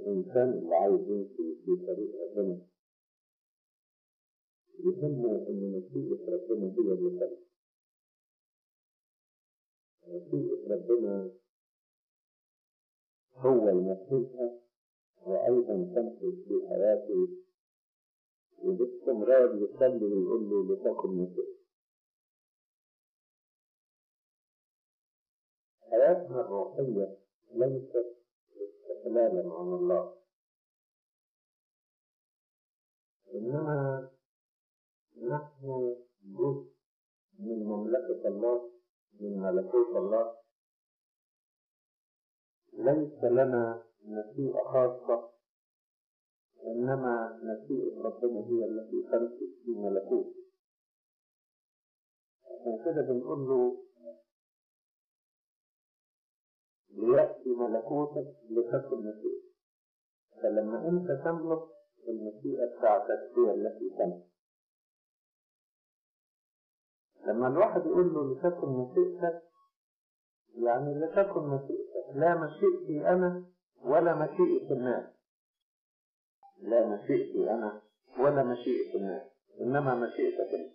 الإنسان اللي عايز يمشي في طريق ربنا يهمه إن مشيئة ربنا هي اللي تمشي مشيئة ربنا هو المسيحة وأيضا تمشي في حياته وباستمرار يصلي ويقول له لتكن مشيئتك حياتنا الروحية ليست استقلالا عن الله إنما نحن جزء من مملكة الله من ملكوت الله ليس لنا مشيئة خاصة إنما مشيئة ربنا هي التي تمسك في ملكوته عشان كده بنقول له ليأتي ملكوتك لتكن مشيئتك فلما أنت تملك المشيئة بتاعتك هي التي تملك لما الواحد يقول له لتكن مشيئتك يعني لتكن مشيئتك لا مشيئتي أنا ولا مشيئة الناس لا مشيئتي أنا ولا مشيئة الناس إنما مشيئتك أنت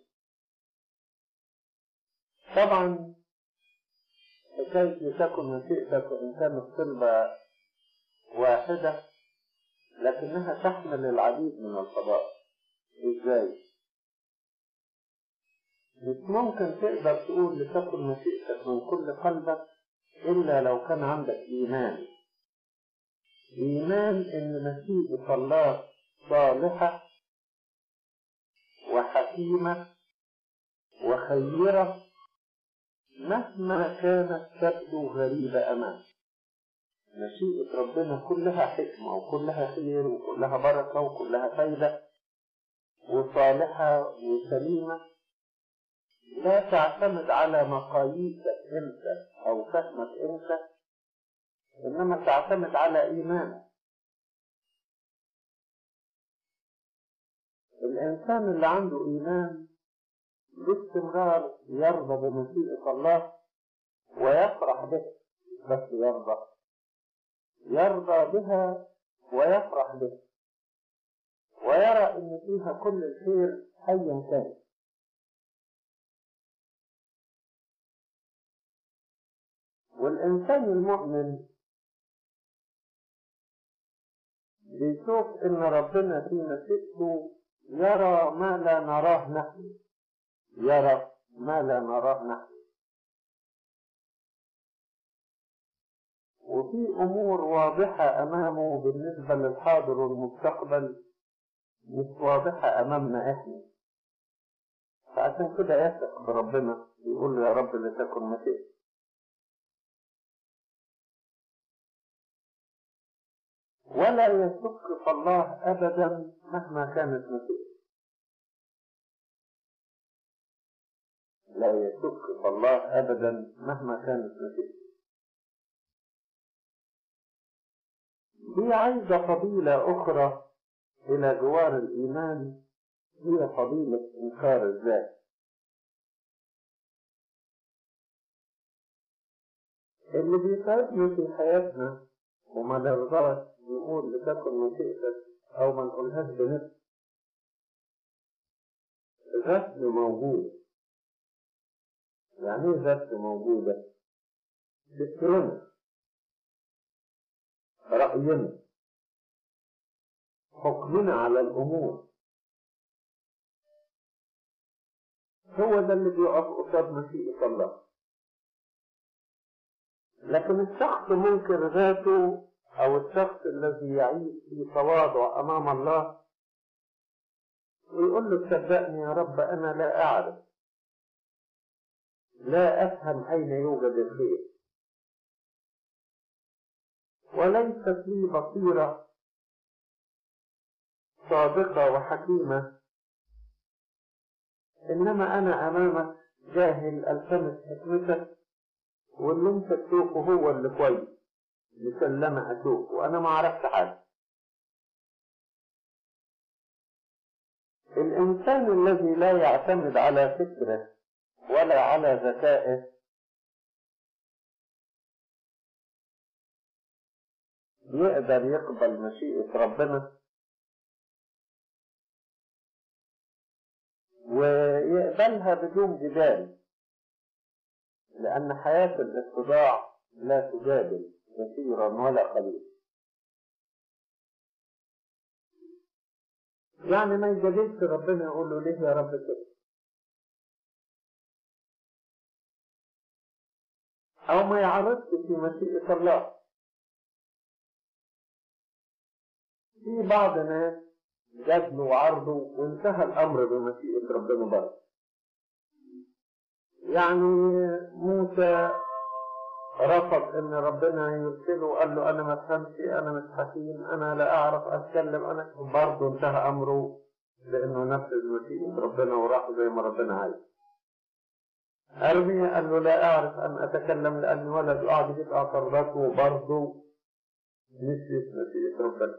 طبعا حكاية لتكن مشيئتك وإن كانت طلبة واحدة لكنها تحمل العديد من الفضائل إزاي؟ مش ممكن تقدر تقول لتكن مشيئتك من كل قلبك إلا لو كان عندك إيمان إيمان إن مشيئة الله صالحة وحكيمة وخيرة مهما كانت تبدو غريبة أمامك مشيئة ربنا كلها حكمة وكلها خير وكلها بركة وكلها فايدة وصالحة وسليمة لا تعتمد على مقاييسك انت او فهمك انت انما تعتمد على ايمانك الانسان اللي عنده ايمان باستمرار يرضى بمشيئة الله ويفرح به بس يرضى يرضى بها ويفرح به ويرى ان فيها كل الخير ايا كان والإنسان المؤمن بيشوف إن ربنا في مشيئته يرى ما لا نراه نحن يرى ما لا نراه نحن وفي أمور واضحة أمامه بالنسبة للحاضر والمستقبل مش واضحة أمامنا إحنا فعشان كده يثق بربنا يقول له يا رب لتكن مشيئتك ولا يشك في الله أبدا مهما كانت مشيئته لا يشك في الله أبدا مهما كانت مشيئته دي عايزة فضيلة أخرى إلى جوار الإيمان هي فضيلة إنكار الذات اللي بيتعبنا في حياتنا وما نرضاش نقول لتكن مشيئتك أو ما نقولهاش بنفس غسل موجود يعني ايه غسل موجودة؟ فكرنا رأينا حكمنا على الأمور هو ده اللي بيقف قصاد مشيئة الله لكن الشخص منكر ذاته أو الشخص الذي يعيش في تواضع أمام الله ويقول له صدقني يا رب أنا لا أعرف لا أفهم أين يوجد الخير وليست لي بصيرة صادقة وحكيمة إنما أنا أمامك جاهل ألتمس حكمتك واللي أنت تشوفه هو اللي كويس مسلمة أشوفه وأنا ما عرفت حاجة الإنسان الذي لا يعتمد على فكره ولا على ذكائه يقدر يقبل مشيئة ربنا ويقبلها بدون جدال لأن حياة الاتباع لا تجادل كثيرا ولا قليلا يعني ما يجادلش ربنا يقول له ليه يا رب كده أو ما يعرضش في مشيئة الله في بعض ناس جادلوا وعرضوا وانتهى الأمر بمشيئة ربنا برضه يعني موسى رفض ان ربنا يرسله وقال له انا ما افهمش انا مش حكيم انا لا اعرف اتكلم انا برضه انتهى امره لانه نفذ مشيئة ربنا وراح زي ما ربنا عايز ارميا قال له لا اعرف ان اتكلم لاني ولد قاعد يجيب اعتراضاته وبرضه نسيت مشيئة ربنا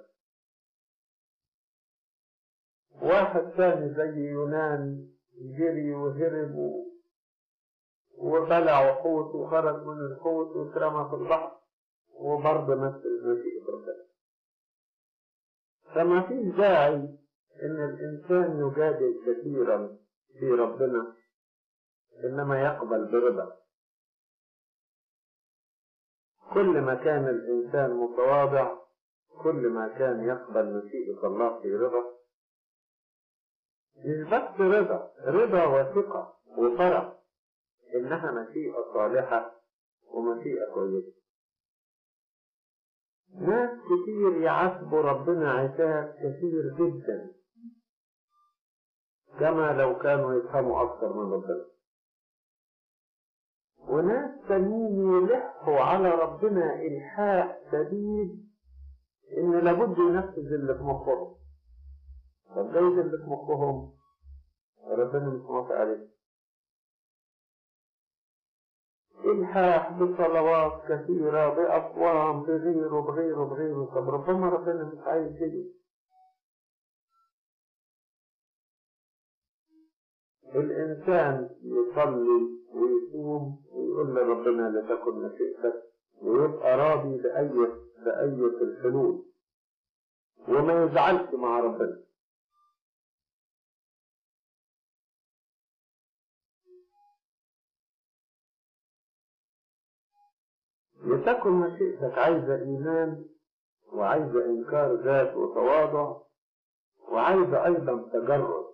واحد ثاني زي يونان جري وهرب وبلع حوت وخرج من الحوت واترمى في البحر وبرضه نفس المشيئة ربنا فما فيش داعي ان الانسان يجادل كثيرا في ربنا انما يقبل برضا كل ما كان الانسان متواضع كل ما كان يقبل مشيئة الله في رضا مش بس رضا رضا وثقة وفرح إنها مشيئة صالحة ومشيئة كويسة ناس كتير يعاتبوا ربنا عتاب كثير جدا كما لو كانوا يفهموا أكثر من ربنا وناس تانيين يلحوا على ربنا إلحاح شديد إن لابد ينفذ اللي في مخهم طب جايز اللي في مخهم ربنا مش موافق عليه إلحاح بصلوات كثيرة بأقوام بغيره بغيره بغيره طب ربما ربنا مش عايز كده الإنسان يصلي ويصوم ويقول لربنا لتكن مشيئتك ويبقى راضي بأي بأي الحلول وما يزعلش مع ربنا لتكن مشيئتك عايزة إيمان وعايزة إنكار ذات وتواضع وعايزة أيضا تجرد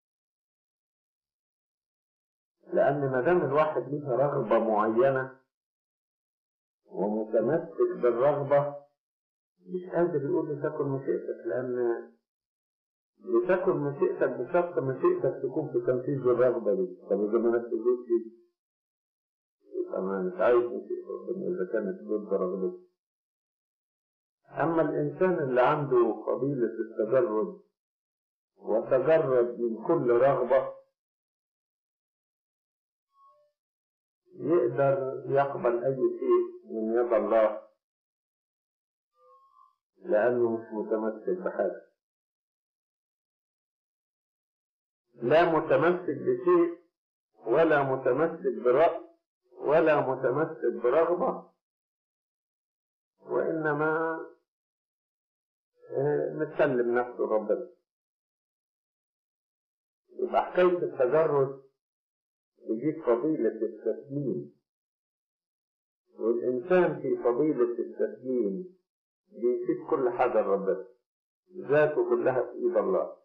لأن ما دام الواحد ليه رغبة معينة ومتمسك بالرغبة مش قادر يقول لتكن مشيئتك لأن لتكن مشيئتك بشرط مشيئتك تكون في تنفيذ الرغبة دي طب إذا ما نفذتش يبقى ما مش عايز مشيئة ربنا إذا كانت ضد رغبته أما الإنسان اللي عنده فضيلة التجرد وتجرد من كل رغبة يقدر يقبل أي شيء من يد الله لأنه مش متمسك بحاجة لا متمسك بشيء ولا متمسك برأي ولا متمسك برغبة وإنما مسلم نفسه ربنا يبقى حكاية التجرد يجيب فضيلة التسليم والإنسان في فضيلة التسليم بيسيب كل حاجة لربنا ذاته كلها في إيد الله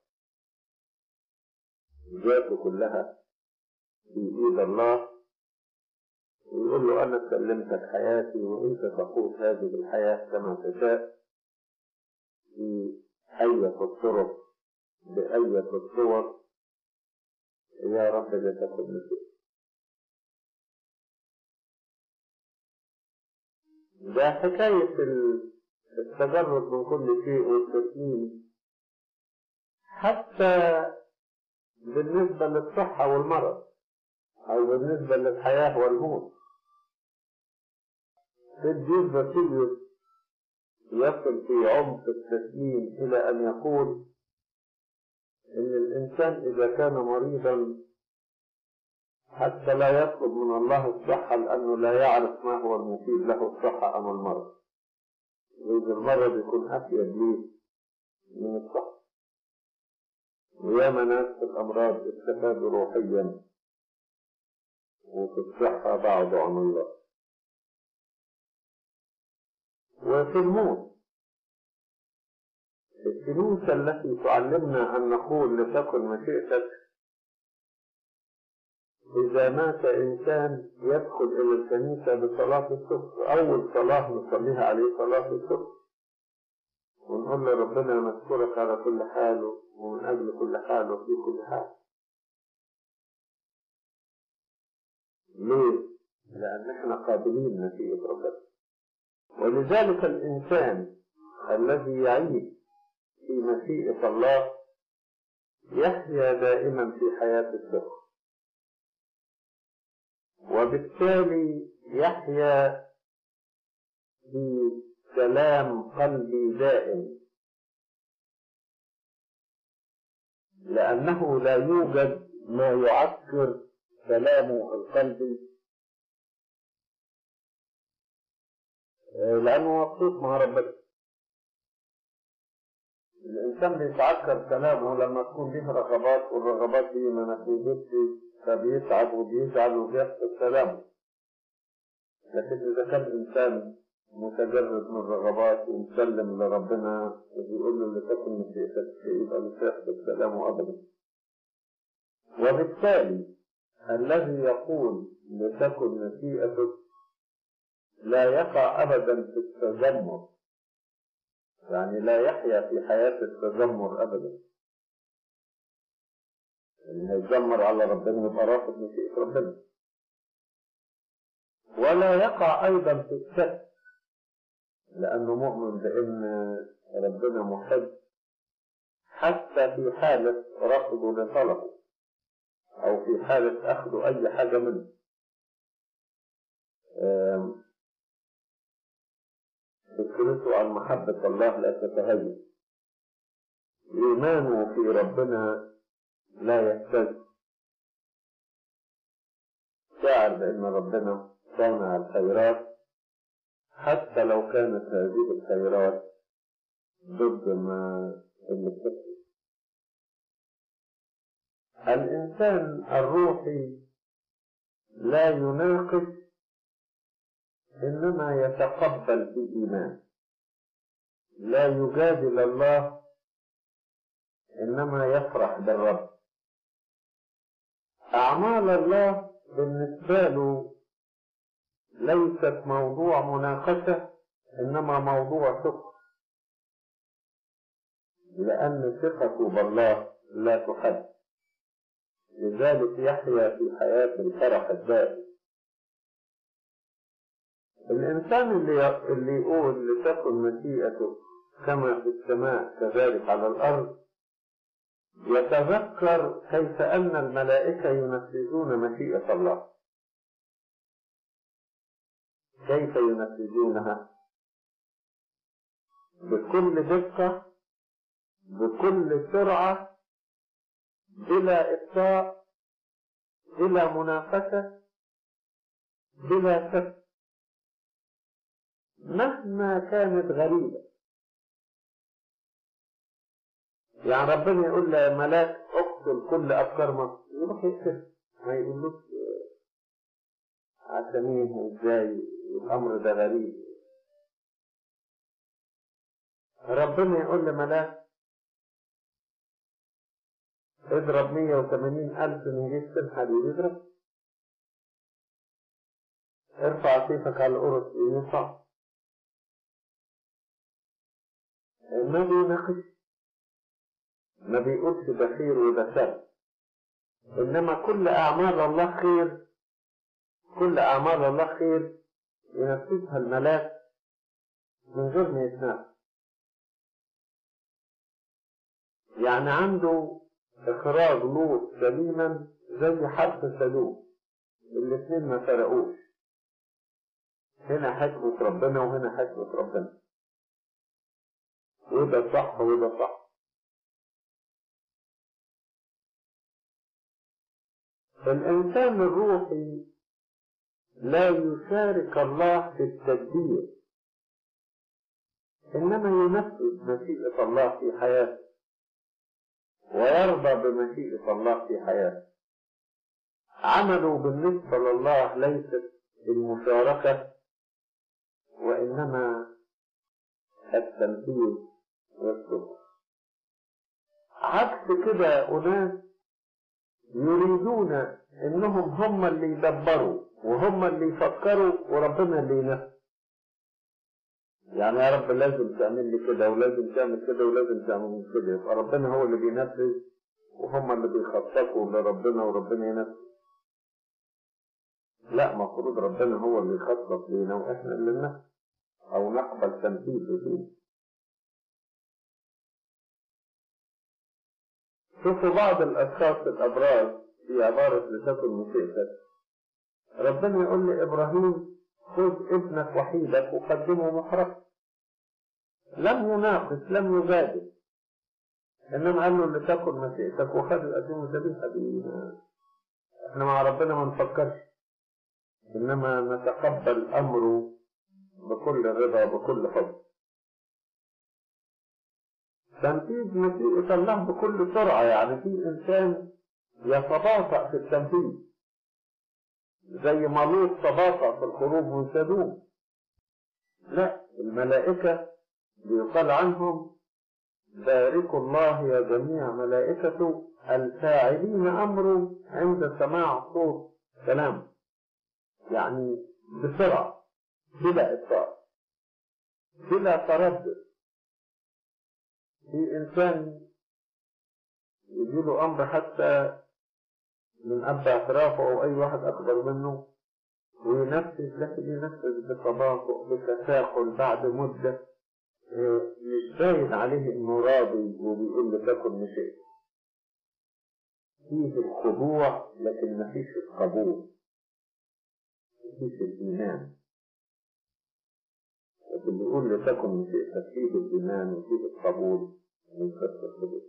ذاته كلها في إيد الله ويقول له أنا سلمتك حياتي وأنت تقود هذه الحياة كما تشاء في أية الطرق بأية الصور يا رب لا تكن مثلي ده حكاية التجرد من كل شيء والتسليم حتى بالنسبة للصحة والمرض أو بالنسبة للحياة والموت الدين باسيليوس يصل في عمق التسليم إلى أن يقول إن الإنسان إذا كان مريضا حتى لا يطلب من الله الصحة لأنه لا يعرف ما هو المفيد له الصحة أم المرض وإذا المرض يكون أفيد ليه من الصح وياما ناس في الأمراض استفادوا روحيا وفي الصحة بعدوا عن الله وفي الموت الكنيسة التي تعلمنا أن نقول لتكن مشيئتك إذا مات إنسان يدخل إلى الكنيسة بصلاة الصبح أول صلاة نصليها عليه صلاة الصبح ونقول له ربنا نشكرك على كل حال ومن أجل كل حال وفي كل حال ليه؟ لأن احنا قابلين نتيجة ربنا ولذلك الإنسان الذي يعيش في مشيئة الله يحيا دائما في حياة الثقة وبالتالي يحيا في سلام قلبي دائم لأنه لا يوجد ما يعكر سلامه القلبي لأنه مبسوط مع ربنا الإنسان بيتعكر كلامه لما تكون ليه رغبات والرغبات دي ما نتيجتش فبيتعب وبيزعل وبيفقد كلامه لكن إذا كان إنسان متجرد من الرغبات ومسلم لربنا وبيقول له لتكن مشيئتك يبقى مش هيفقد كلامه أبدا وبالتالي الذي يقول لتكن مشيئتك لا يقع أبدا في التذمر يعني لا يحيا في حياة التذمر أبدا اللي هيتذمر على ربنا يبقى رافض مشيئة ربنا ولا يقع أيضا في الشك لأنه مؤمن بأن ربنا محب حتى في حالة رفضه لطلبه أو في حالة أخذ أي حاجة منه فكرته عن محبة الله لا تتهيأ إيمانه في ربنا لا يهتز شعر بأن ربنا صانع الخيرات حتى لو كانت هذه الخيرات ضد ما المستقبل الإنسان الروحي لا يناقش إنما يتقبل بإيمان لا يجادل الله إنما يفرح بالرب أعمال الله بالنسبة له ليست موضوع مناقشة إنما موضوع ثقة لأن ثقته بالله لا تحد لذلك يحيا في حياة الفرح الدائم الإنسان اللي اللي يقول لتكن مشيئته كما في السماء كذلك على الأرض يتذكر كيف أن الملائكة ينفذون مشيئة الله كيف ينفذونها بكل دقة بكل سرعة بلا إبطاء بلا مناقشة بلا شك مهما كانت غريبة يعني ربنا يقول لملاك اقتل كل أفكار مصر يروح يقتل ما يقولوش عشمين وازاي الأمر ده غريب ربنا يقول لملاك اضرب 180 ألف من جيش الحديد يضرب ارفع سيفك على القرص ينفع ما بيناقش ما بيقولش ده خير وده شر انما كل اعمال الله خير كل اعمال الله خير ينفذها الملاك من غير ما يتناقش يعني عنده اخراج لوط سليما زي حرف سلوم الاثنين ما فرقوش هنا حكمة ربنا وهنا حكمة ربنا وده صح وده صح الإنسان الروحي لا يشارك الله في التدبير إنما ينفذ مشيئة الله في حياته ويرضى بمشيئة الله في حياته عمله بالنسبة لله ليست المشاركة وإنما التنفيذ والسلوك عكس كده أناس يريدون إنهم هم اللي يدبروا وهم اللي يفكروا وربنا اللي ينفذ يعني يا رب لازم تعمل لي كده ولازم تعمل كده ولازم تعمل كده يبقى ربنا هو اللي بينفذ وهم اللي بيخططوا لربنا وربنا ينفذ لا مفروض ربنا هو اللي يخطط لينا واحنا اللي ننفذ او نقبل تنفيذه فيه شوفوا بعض الاشخاص الابرار في عبارة لتكن مشيئتك ربنا يقول لابراهيم خذ ابنك وحيدك وقدمه محرقا لم يناقش لم يجادل انما قال له لتكن مشيئتك وخذ القديم ذبيحه دي احنا مع ربنا ما نفكرش انما نتقبل امره بكل رضا بكل حب تنفيذ مشيئة الله بكل سرعة يعني في إنسان يتباطأ في التنفيذ زي ما لوط تباطأ في الخروج من سدوم لا الملائكة بيقال عنهم باركوا الله يا جميع ملائكته الفاعلين أمره عند سماع صوت كلام يعني بسرعة بلا إبطاء بلا تردد في إنسان يجيله أمر حتى من أب اعترافه أو أي واحد أكبر منه وينفذ لكن ينفذ بتباطؤ بتساهل بعد مدة مش باين عليه إنه راضي وبيقول له تاكل مشيت فيه الخضوع لكن مفيش القبول مفيش الإيمان لكن بيقول له تاكل مشيئتك فيه الإيمان وفيه القبول من كثرة الخضوع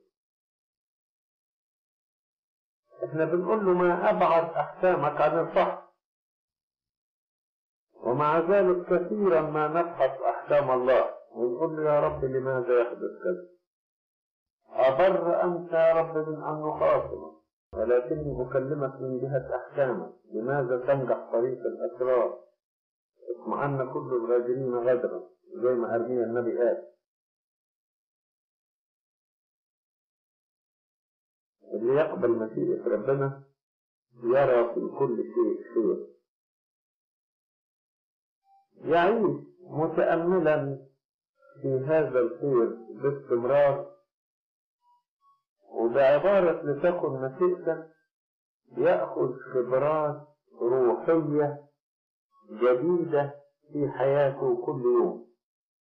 احنا بنقول له ما ابعد احكامك عن الفحص ومع ذلك كثيرا ما نبحث احكام الله ونقول له يا رب لماذا يحدث كذا أبر أنت يا رب من أن نخاصمك ولكني أكلمك من جهة أحكامك لماذا تنجح طريق الأسرار اطمأن كل الغادرين غدرا زي ما أرميا النبي قال اللي يقبل مشيئة ربنا يرى في كل شيء خير يعيش متأملا في هذا الخير باستمرار وبعبارة لتكن مشيئتك يأخذ خبرات روحية جديدة في حياته كل يوم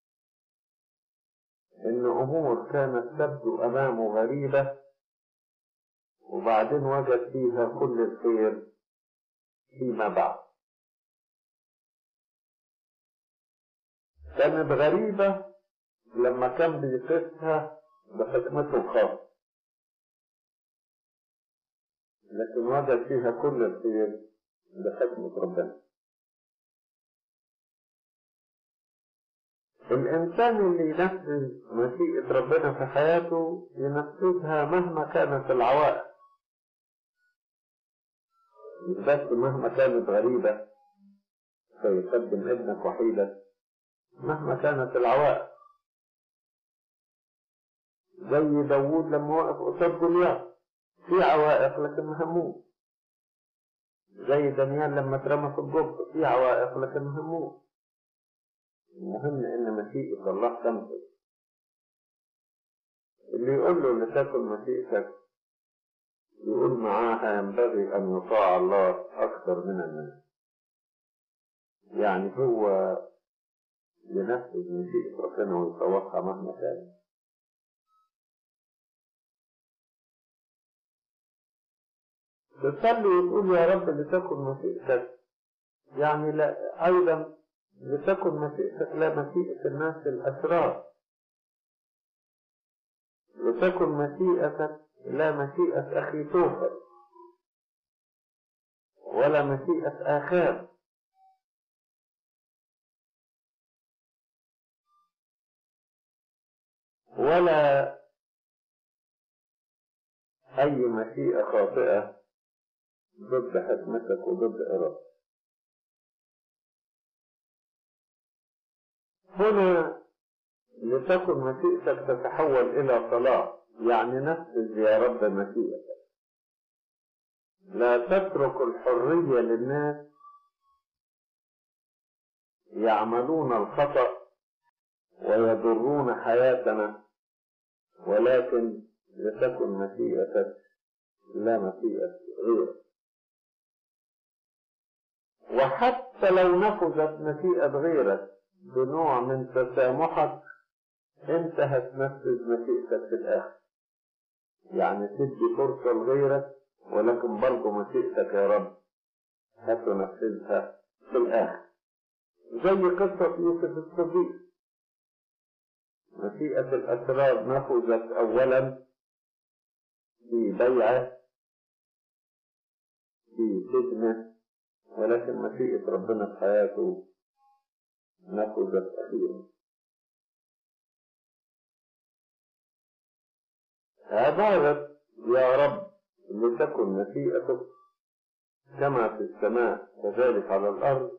إن أمور كانت تبدو أمامه غريبة وبعدين وجد فيها كل الخير فيما بعد كانت غريبة لما كان بيقيسها بحكمته الخاصة لكن وجد فيها كل الخير بحكمة ربنا الإنسان اللي ينفذ مشيئة ربنا في حياته ينفذها مهما كانت العوائق بس مهما كانت غريبة فيقدم ابنك وحيدك مهما كانت العوائق زي داوود لما وقف قصاد جولياث في عوائق لكن ما هموش زي دانيال لما اترمى في الجب في عوائق لكن ما هموش المهم ان مشيئة الله تنفذ اللي يقول له لتكن مشيئتك يقول معاها ينبغي ان يطاع الله اكثر من الناس يعني هو ينفذ مشيئة ربنا ويطوعها مهما كان تصلي وتقول يا رب لتكن مشيئتك يعني لا ايضا لتكن مشيئتك لا مشيئة الناس الأشرار لتكن مشيئتك لا مشيئة أخي توفل ولا مشيئة آخر ولا أي مشيئة خاطئة ضد حكمتك وضد إرادتك هنا لتكن مشيئتك تتحول إلى صلاة يعني نفذ يا رب مشيئتك لا تترك الحرية للناس يعملون الخطأ ويضرون حياتنا ولكن لتكن مشيئتك لا مشيئة غيرك وحتى لو نفذت مشيئة غيرك بنوع من تسامحك انت هتنفذ مشيئتك في الاخر يعني تدي فرصة لغيرك ولكن برضه مشيئتك يا رب هتنفذها في الاخر زي قصة يوسف الصديق مشيئة الأسرار نفذت أولا في بيعة في سجنه ولكن مشيئة ربنا في حياته نفذت أخيرا عبارة يا رب لتكن مشيئتك كما في السماء كذلك على الأرض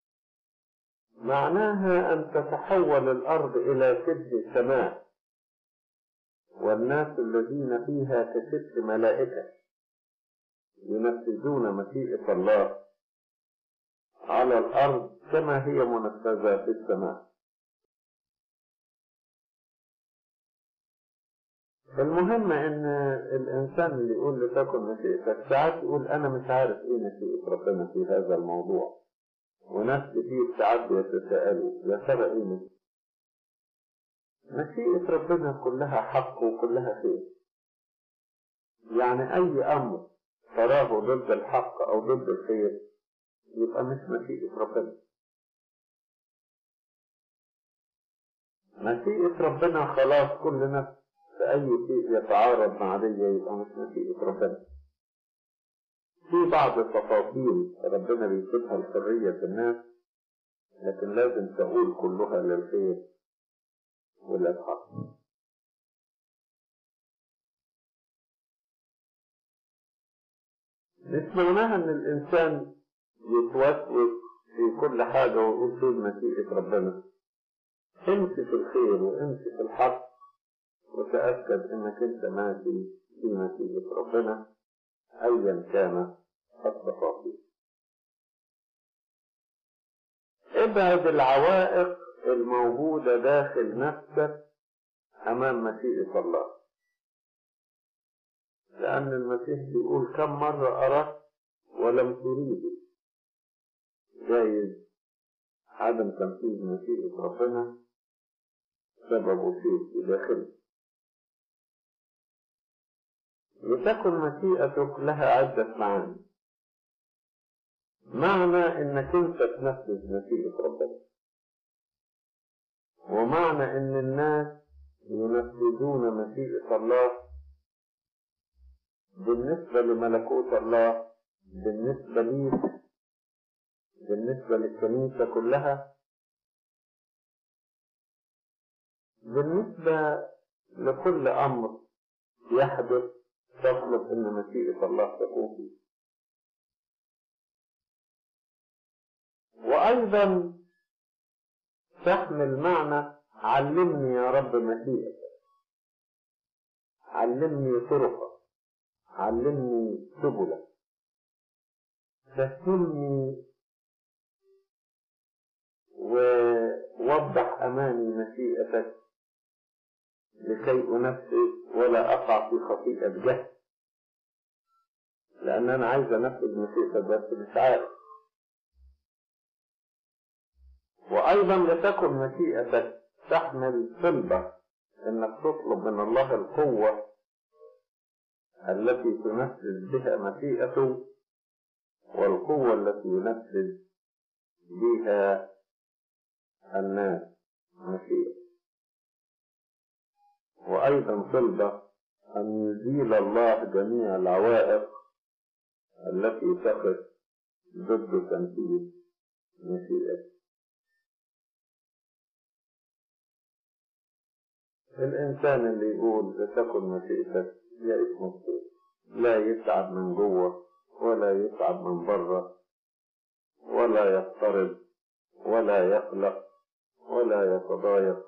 معناها أن تتحول الأرض إلى سد سماء والناس الذين فيها كست ملائكة ينفذون مشيئة الله على الأرض كما هي منفذة في السماء المهم ان الانسان اللي يقول لتكن مشيئتك ساعات يقول انا مش عارف ايه مشيئة ربنا في هذا الموضوع وناس كتير ساعات يتساءلوا يا ترى ايه مشيئة مشيئة ربنا كلها حق وكلها خير يعني اي امر تراه ضد الحق او ضد الخير يبقى مش مشيئة ربنا مشيئة ربنا خلاص كل نفس في أي شيء يتعارض مع دي يبقى مش مشيئة ربنا في بعض التفاصيل ربنا بيسيبها الحرية في الناس لكن لازم تقول كلها للخير وللحق مش معناها ان الانسان يتوسوس في كل حاجة ويقول فين مشيئة ربنا امشي في الخير وامشي في الحق وتأكد انك انت ماشي في مشيئة ربنا ايا كان التفاصيل ابعد العوائق الموجودة داخل نفسك امام مشيئة الله لأن المسيح بيقول كم مرة أردت ولم تريد جايز عدم تنفيذ مشيئة ربنا سببه شيء في داخلك لتكن مشيئتك لها عدة معاني معنى انك انت تنفذ مشيئة ربنا ومعنى ان الناس ينفذون مشيئة الله بالنسبة لملكوت الله بالنسبة ليك بالنسبة للكنيسة كلها بالنسبة لكل أمر يحدث تطلب أن مشيئة الله تكون فيه وأيضا تحمل معنى علمني يا رب مشيئتك علمني طرقك علمني سبلك فهمني ووضح أمامي مشيئتك لكي أنفذ ولا أقع في خطيئة جهل لأن أنا عايز أنفذ مشيئتك بس مش عارف وأيضا لتكن مشيئتك تحمل طلبة إنك تطلب من الله القوة التي تنفذ بها مشيئته والقوة التي ينفذ بها الناس مشيئة وأيضا طلبة أن يزيل الله جميع العوائق التي تقف ضد تنفيذ مشيئته الإنسان اللي يقول لتكن مشيئتك يعيش مبسوط لا يتعب من جوه ولا يتعب من بره ولا يضطرب ولا يقلق ولا يتضايق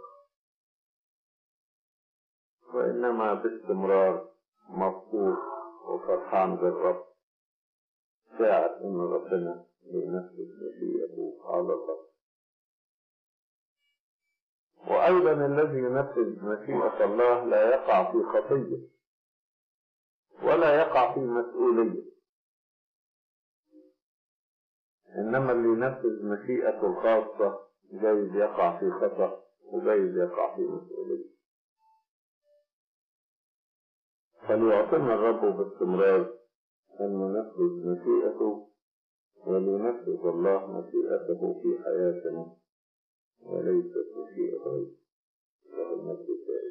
وإنما باستمرار مبسوط وفرحان بالرب ساعة إن ربنا ينفذ مشيئته على الأرض وأيضا الذي ينفذ مشيئة الله لا يقع في خطية ولا يقع في مسؤولية إنما اللي ينفذ مشيئته الخاصة جايز يقع في خطأ وجايز يقع في مسؤولية فليعطينا الرب باستمرار أن ننفذ مشيئته ولينفذ الله مشيئته في حياتنا وليست مشيئة غيره له المجد